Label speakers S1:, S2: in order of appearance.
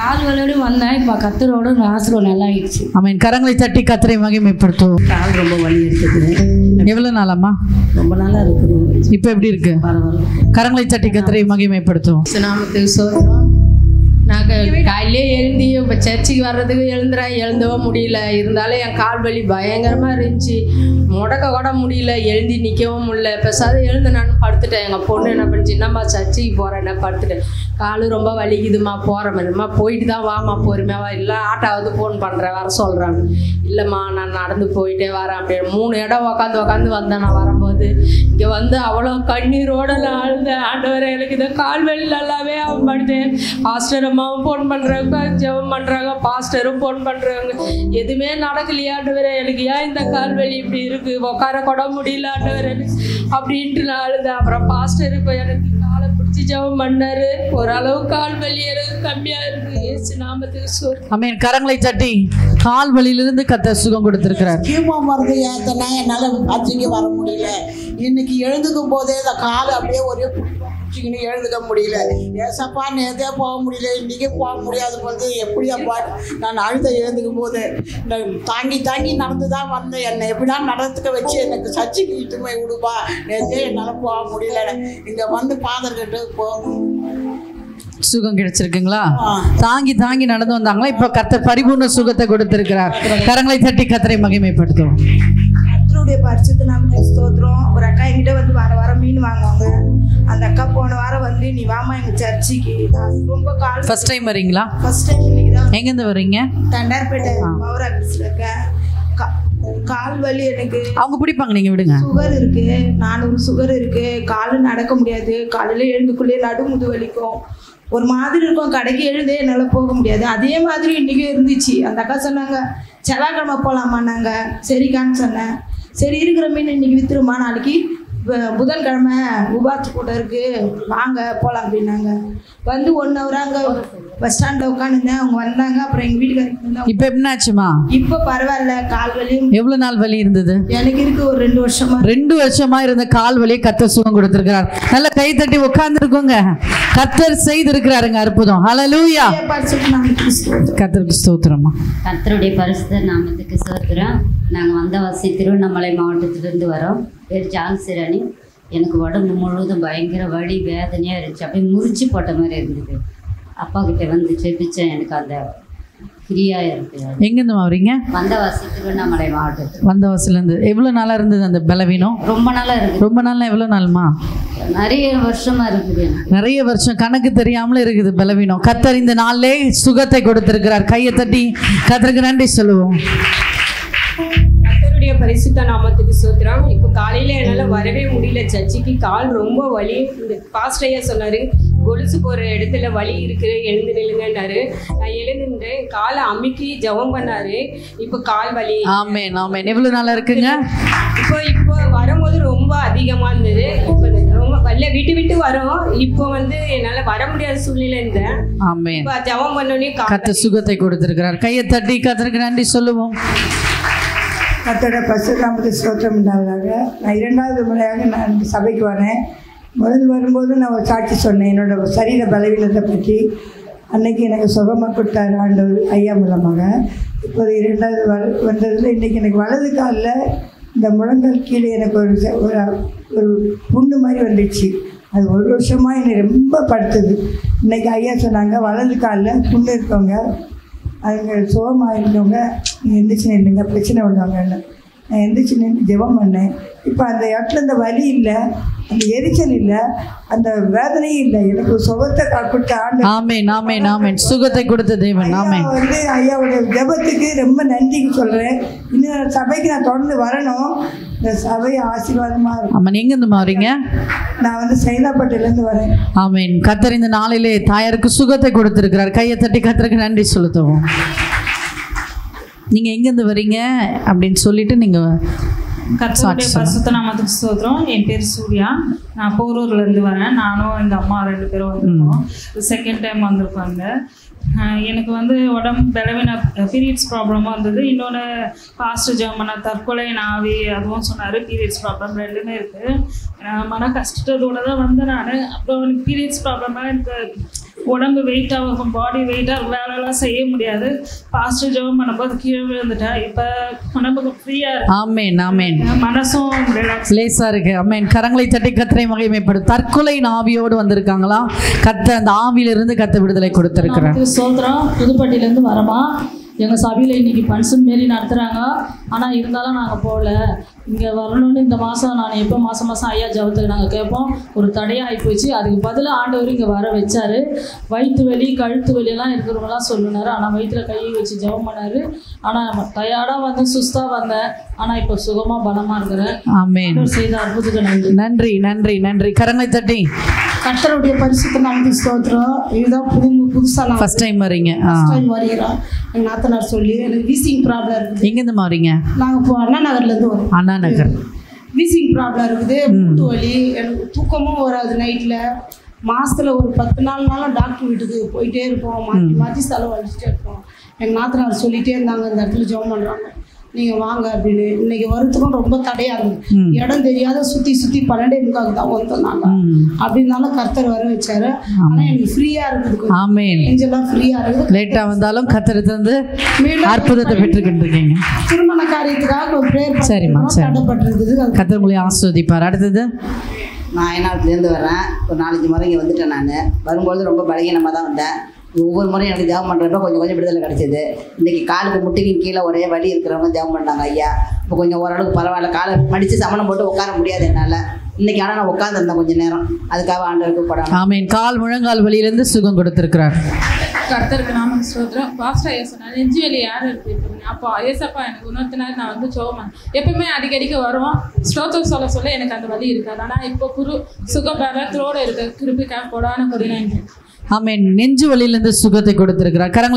S1: கால் வலியோடு வந்தேன் இப்போ கத்தரோட ஆசிரம் நல்லா ஆயிடுச்சு
S2: ஆமென் கரங்களை தட்டி கத்தரை மகிமைப்படுத்துவோம்
S1: கால் ரொம்ப வலி இருக்குது
S2: எவ்வளவு நாளாம்மா
S1: ரொம்ப நாளா இருக்குது
S2: இப்போ எப்படி இருக்கு
S1: பரவாயில்ல
S2: கரங்களை தட்டி கத்தரை மகிமைப்படுத்துவோம்
S3: நாமத்துக்கு சோதரம் நாங்கள் காலையிலே எழுந்தி இப்போ சர்ச்சுக்கு வர்றதுக்கு எழுந்துறேன் எழுந்தவும் முடியல இருந்தாலும் என் கால் வலி பயங்கரமாக இருந்துச்சு முடக்க கூட முடியல எழுந்தி நிற்கவும் முடியல பெருசாக எழுந்து நான் படுத்துட்டேன் எங்கள் பொண்ணு என்ன பண்ணிச்சு என்னம்மா சர்ச்சுக்கு போகிறேன் படுத்துட்டேன் காலு ரொம்ப வலிக்குதும்மா போகிற மாதிரிம்மா போயிட்டு தான் வாம்மா பொறுமையாக வா இல்லை ஆட்டாவது ஃபோன் பண்ணுறேன் வர சொல்கிறாங்க இல்லைம்மா நான் நடந்து போயிட்டே வரேன் அப்படின்னு மூணு இடம் உக்காந்து உக்காந்து வந்தேன் நான் வரும்போது இங்கே வந்து அவ்வளோ கண்ணீரோட நான் அழுதேன் ஆண்டவரே எனக்கு இந்த கால் வலி நல்லாவே ஆகும் மாட்டேன் பாஸ்டர் அம்மாவும் ஃபோன் பண்ணுறாங்க ஜெபம் பண்ணுறாங்க பாஸ்டரும் ஃபோன் பண்ணுறாங்க எதுவுமே நடக்கலையா ஆண்டவரே எனக்கு ஏன் இந்த கால் வலி இப்படி இருக்குது உட்கார கூட முடியல ஆண்டவரே அப்படின்ட்டு நான் அழுதேன் அப்புறம் பாஸ்டர் இப்போ எனக்கு காலை பிடிச்சி ஜெபம் பண்ணாரு ஓரளவு கால் வலி எனக்கு கம்மியாக இருக்குது ஏசு நாமத்துக்கு சோறு
S2: ஆமென் கரங்களை தட்டி கால் வலியிலிருந்து கத்த சுகம் கொடுத்திருக்கிறார்
S4: கீமோ மருந்து ஏத்தனா என்னால் அச்சுக்கு வர முடியல இன்னைக்கு எழுந்துக்கும் போதே இந்த கால் அப்படியே ஒரே பிடிச்சிக்கின்னு எழுந்துக்க முடியல ஏசப்பா நேத்தே போக முடியல இன்னைக்கு போக முடியாது போது எப்படி அப்பா நான் அழுத எழுந்துக்கும் போது நான் தாங்கி தாங்கி நடந்து தான் வந்தேன் என்னை எப்படினா நடந்துக்க வச்சு எனக்கு சர்ச்சுக்கு இட்டு போய் விடுப்பா நேத்தே என்னால் போக முடியல இங்கே வந்து பாதர்கிட்ட போகணும்
S2: சுகம் கிடைச்சிருக்குங்களா தாங்கி தாங்கி நடந்து வந்தாங்களா இப்ப கத்தர் பரிபூர்ண சுகத்தை கொடுத்திருக்கிறார் கரங்களை தட்டி கத்தரை மகிமைப்படுத்துவோம்
S5: கர்த்தருடைய பரிசுத்த நாமத்துக்கு ஸ்தோத்திரம் ஒரு அக்கா என்கிட்ட வந்து வார வாரம் மீன் வாங்குவாங்க அந்த அக்கா போன வாரம் வந்து நீ வாமா எங்க சர்ச்சுக்கு நான் ரொம்ப கால்
S2: ஃபர்ஸ்ட் டைம் வரீங்களா
S5: ஃபர்ஸ்ட் டைம் இன்னைக்கு தான்
S2: எங்கேருந்து வர்றீங்க
S5: தண்டார்பேட்டை பவர் ஆஃபீஸில் இருக்கேன் கா- கால் வலி எனக்கு
S2: அவங்க பிடிப்பாங்க நீங்க விடுங்க
S5: சுகர் இருக்கு நானூறு சுகர் இருக்கு காலு நடக்க முடியாது காலையில எழுந்துக்குள்ளே நடுமுது வலிக்கும் ஒரு மாதிரி இருக்கும் கடைக்கு எழுந்தே என்னால் போக முடியாது அதே மாதிரி இன்றைக்கும் இருந்துச்சு அந்த அக்கா சொன்னாங்க செவ்வாய்க்கிழமை போகலாமான்னாங்க சரிக்கான்னு சொன்னேன் சரி இருக்கிற மீன் இன்னைக்கு வித்துருமா நாளைக்கு பு- புதன்கிழமை உபாத்து கூட்டம் இருக்கு வாங்க போகலாம் அப்படின்னாங்க வந்து ஒன் ஹவர் அங்கே பஸ் ஸ்டாண்டில் உட்காந்துருந்தேன் அவங்க வந்தாங்க அப்புறம் எங்கள் வீட்டுக்காரங்க
S2: இப்ப என்னாச்சுமா
S5: இப்போ பரவாயில்ல கால் வலியும்
S2: எவ்வளவு நாள் வலி இருந்தது
S5: எனக்கு இருக்கு ஒரு ரெண்டு வருஷமா
S2: ரெண்டு வருஷமா இருந்த கால் வலியை கத்தர் சுகம் கொடுத்திருக்கிறார் நல்ல கை தட்டி உட்கார்ந்துருக்கோங்க கத்தர் செய்திருக்கிறாருங்க அற்புதம் ஹalleluya
S5: படிச்சுட்டு நான் கிறிஸ்துவ
S2: கத்தருக்கு ஸ்தோத்திரமா
S6: கர்த்தருடைய பரிசுத்த நாமத்துக்கு சோத்திரம் நாங்கள் வந்தவாசி திருவண்ணாமலை மாவட்டத்திலேருந்து வரோம் பேர் ஜான்சிராணி எனக்கு உடம்பு முழுவதும் பயங்கர வலி வேதனையாக இருந்துச்சு அப்படியே முறிச்சு போட்ட மாதிரி இருந்தது அப்பா கிட்ட வந்து செபிச்சேன் எனக்கு அந்த ஃப்ரீயாக இருக்குது
S2: எங்கேருந்து வரீங்க
S6: வந்தவாசி திருவண்ணாமலை மாவட்டத்தில்
S2: வந்தவாசில இருந்து எவ்வளவு நாளா இருந்தது அந்த பலவீனம்
S6: ரொம்ப நாளாக இருக்குது
S2: ரொம்ப நாள்னா எவ்வளவு நாளுமா
S6: நிறைய வருஷமாக இருக்குது எனக்கு
S2: நிறைய வருஷம் கணக்கு தெரியாமல இருக்குது பலவீனம் கத்தர் இந்த நாளிலே சுகத்தை கொடுத்திருக்கிறார் கையை தட்டி கத்தருக்கு நன்றி சொல்லுவோம்
S3: கர்த்தருடைய பரிசுத்த நாமத்துக்கு சூத்திரம் இப்போ காலையில் என்னால் வரவே முடியல சர்ச்சுக்கு கால் ரொம்ப வலி இந்த பாஸ்ட் ஐயா சொன்னார் கொலுசு போகிற இடத்துல வலி இருக்குது எழுந்து நில்லுங்கன்னாரு நான் எழுந்துட்டேன் காலை அமுக்கி ஜெபம் பண்ணாரு இப்போ கால் வலி
S2: ஆமென் ஆமென் எவ்வளவு நாளா இருக்குங்க
S3: இப்போ இப்போ வரும்போது ரொம்ப அதிகமாக இருந்தது இப்போ ரொம்ப வெளில விட்டு விட்டு வரோம் இப்போ வந்து என்னால் வர முடியாத சூழ்நிலை இருந்தேன்
S2: ஆமென்
S3: இப்போ ஜெபம் பண்ணோடனே கால்
S2: கத்த சுகத்தை கொடுத்திருக்கிறார் கையை தட்டி கத்தருக்கு நன்றி சொல்லுவோம்
S7: கத்தோட பசுராமத்து ஸ்தோத்திரம் உண்டாவதாக நான் இரண்டாவது முறையாக நான் இந்த சபைக்கு வரேன் முதல் வரும்போது நான் ஒரு சாட்சி சொன்னேன் என்னோட சரீர பலவீனத்தை பற்றி அன்னைக்கு எனக்கு சுகமாக கொடுத்தாரு ஆண்டவர் ஐயா மூலமாக இப்போது இரண்டாவது வர வந்ததில் இன்றைக்கி எனக்கு வலது காலில் இந்த முழங்கால் கீழே எனக்கு ஒரு ச- ஒரு ஒரு புண்ணு மாதிரி வந்துச்சு அது ஒரு வருஷமாக என்னை ரொம்ப படுத்துது இன்னைக்கு ஐயா சொன்னாங்க வலது காலில் புண்ணு இருக்கவங்க அவங்க சோகமாக இருந்தவங்க நீ எந்திரிச்சு நின்றுங்க பிரச்சனை உள்ளவங்கன்னு நான் எந்திரிச்சு நின்று ஜெபம் பண்ணேன் இப்போ அந்த இடத்துல அந்த வலி இல்லை அந்த எரிச்சல் இல்லை அந்த வேதனையும் இல்லை எனக்கு சுகத்தை க- கொடுத்த ஆண்டு
S2: ஆமென் ஆமென் ஆமென் சுகத்தை கொடுத்த தேவன்
S7: ஐயா
S2: ஆமென்
S7: வந்து ஐயாவுடைய ஜெபத்துக்கு ரொம்ப நன்றிக்கு சொல்கிறேன் இன்னும் சபைக்கு நான் தொடர்ந்து வரணும் இந்த சபை ஆசீர்வாதமாக இருக்கும்
S2: ஆமாம் எங்கேருந்து மாறீங்க
S7: நான் வந்து சைதாப்பட்டிலேருந்து வரேன்
S2: ஆமென் கத்தர் இந்த நாளிலே தாயாருக்கு சுகத்தை கொடுத்திருக்கிறார் கையை தட்டி கத்தருக்கு நன்றி செலுத்துவோம் நீங்க எங்கேருந்து வரீங்க அப்படின்னு சொல்லிட்டு நீங்க
S8: கர்த்தருடைய பரிசுத்த நாமத்துக்கு ஸ்தோத்திரம் என் பேர் சூர்யா நான் போரூர்ல இருந்து வரேன் நானும் எங்கள் அம்மா ரெண்டு பேரும் வந்திருக்கோம் செகண்ட் டைம் வந்திருக்காங்க ஆஹ் எனக்கு வந்து உடம்பு பலவீன பீரியட்ஸ் ப்ராப்ளமாக இருந்தது இன்னொன்று பாஸ்ட் ஜெர்மனா தற்கொலை நாவி அதுவும் சொன்னார் பீரியட்ஸ் ப்ராப்ளம் ரெண்டுமே இருக்குது மன கஷ்டத்தோட தான் வந்தேன் நான் அப்புறம் எனக்கு பீரியட்ஸ் ப்ராப்ளமாக எனக்கு உடம்பு வெயிட்டாக இருக்கும் பாடி வெயிட்டாக வேலையெல்லாம் செய்ய முடியாது பாஸ்டர் ஜெபம் பண்ணும்போது கீழே விழுந்துட்டேன் இப்போ உடம்புக்கு ஃப்ரீயாக இருக்கு
S2: ஆமேன் ஆமேன்
S8: மனசும் ரிலாக்ஸ்
S2: லேசா இருக்கு அம்மேன் கரங்களை தட்டி கத்தரை மகிமைப்படும் தற்கொலை ஆவியோடு வந்திருக்காங்களா கத்த அந்த ஆவியிலிருந்து கத்த விடுதலை கொடுத்திருக்கிறார்
S9: நமக்கு சோத்திரம் புதுப்பட்டியிலேருந்து வரமா எங்கள் சபையில் இன்னைக்கு ஃபங்க்ஷன் மாரி நடத்துகிறாங்க ஆனால் இருந்தாலும் நாங்கள் போகல இங்கே வரணும்னு இந்த மாதம் நான் எப்போ மாதம் மாதம் ஐயா ஜபத்துக்கு நாங்கள் கேட்போம் ஒரு தடையாகி போச்சு அதுக்கு பதிலாக ஆண்டவர் இங்கே வர வச்சாரு வயிற்று வலி கழுத்து வலியெல்லாம் இருக்கிறவங்களாம் சொல்லுனாரு ஆனால் வயிற்றுல கையை வச்சு ஜெபம் பண்ணாரு ஆனால் டயர்டாக வந்தேன் சுஸ்தாக வந்தேன் ஆனால் இப்போ சுகமாக பலமாக இருக்கிறேன்
S2: ஆமேன்
S9: ஆண்டவர் செய்த அற்புதத்துக்கு நன்றி
S2: நன்றி நன்றி நன்றி கரங்களை தட்டி
S5: கர்த்தருடைய பரிசுத்த நாமத்துக்கு ஸ்தோத்திரம் இதுதான் புது புதுசாக நான்
S2: ஃபர்ஸ்ட் டைம் வரீங்க ஆ
S5: ஃபஸ்ட் டைம் வருகிறோம் எங்கள் நாத்தனார் சொல்லி எனக்கு வீசிங் ப்ராப்ளம் இருக்குது
S2: எங்கேருந்து வரீங்க
S5: நாங்கள் இப்போ அண்ணா நகர்லேருந்து வரோம்
S2: அண்ணா நகர்
S5: வீசிங் ப்ராப்ளம் இருக்குது மூட்டு வலி எனக்கு தூக்கமும் வராது நைட்டில் மாசத்துல ஒரு பத்து நாள்னாலும் டாக்டர் வீட்டுக்கு போயிட்டே இருப்போம் மாற்றி மாற்றி செலவு அடிச்சுட்டே இருப்போம் எங்கள் நாத்தனார் சொல்லிட்டே இருந்தாங்க இந்த இடத்துல ஜெபம் பண்ணுறாங்க நீங்கள் வாங்க அப்படின்னு இன்னைக்கு வரத்துக்கும் ரொம்ப தடையாக இருந்தது இடம் தெரியாத சுற்றி சுற்றி பன்னெண்டே முக்காவுக்கு தான் வந்தோம் நாங்கள் அப்படின்னாலும் கர்த்தர் வர வச்சாரு ஆனால் எனக்கு ஃப்ரீயாக இருக்குது கொஞ்சம்.
S2: ஆமேன்
S5: நெஞ்செல்லாம் ஃப்ரீயாக இருக்குது
S2: லேட்டா வந்தாலும் கத்தரை தந்து
S5: மீண்டும்
S2: அற்புதத்தை பெற்றுக்கிட்டு இருக்கீங்க
S5: திருமண காரியத்துக்காக ஒரு ப்ரேயர்
S2: சரிம்மா, சரி.
S5: தடைப்பட்டிருக்குது அது
S2: கத்தர் உங்களை ஆஸ்வதிப்பார் அடுத்தது
S10: நான் அயனாவத்துலேருந்து வரேன் ஒரு நாலஞ்சு முறை இங்கே வந்துட்டேன் நான் வரும்பொழுது ரொம்ப பலகீனமாக தான் வந்தேன் ஒவ்வொரு முறையும் எனக்கு ஜெபம் பண்ணுறப்ப கொஞ்சம் கொஞ்சம் விடுதலை கிடைச்சிது இன்றைக்கி காலுக்கு முட்டிக்கு கீழே ஒரே வலி இருக்கிறவங்க ஜெபம் பண்ணாங்க ஐயா இப்போ கொஞ்சம் ஓரளவுக்கு பரவாயில்ல காலை மடித்து சமணம் போட்டு உட்கார முடியாது என்னால் இன்றைக்கி ஆனால் நான் உட்காந்துருந்தேன் கொஞ்சம் நேரம் அதுக்காக ஆண்டவருக்கு படம்
S2: ஆமேன் கால் முழங்கால் வலியிலிருந்து சுகம் கொடுத்திருக்கிறார்
S11: கர்த்தருக்கு நாம ஸ்தோத்திரம் பாஸ்டர் ஐயா சொன்னார் நெஞ்சு வலி யார் இருக்கு அப்போ ஐயசப்பா எனக்கு உணர்த்தினார் நான் வந்து சோமன் எப்பவுமே அடிக்கடிக்கு வருவோம் ஸ்தோத்திரம் சொல்ல சொல்ல எனக்கு அந்த வலி இருக்காது ஆனால் இப்போ குரு சுகம் பலத்தோடு இருக்கு கிருபிக்காக கொடான கொடினா
S2: ஆமேன் நெஞ்சு வலியிலிருந்து சுகத்தை கொடுத்திருக்கிறார் கரங்களை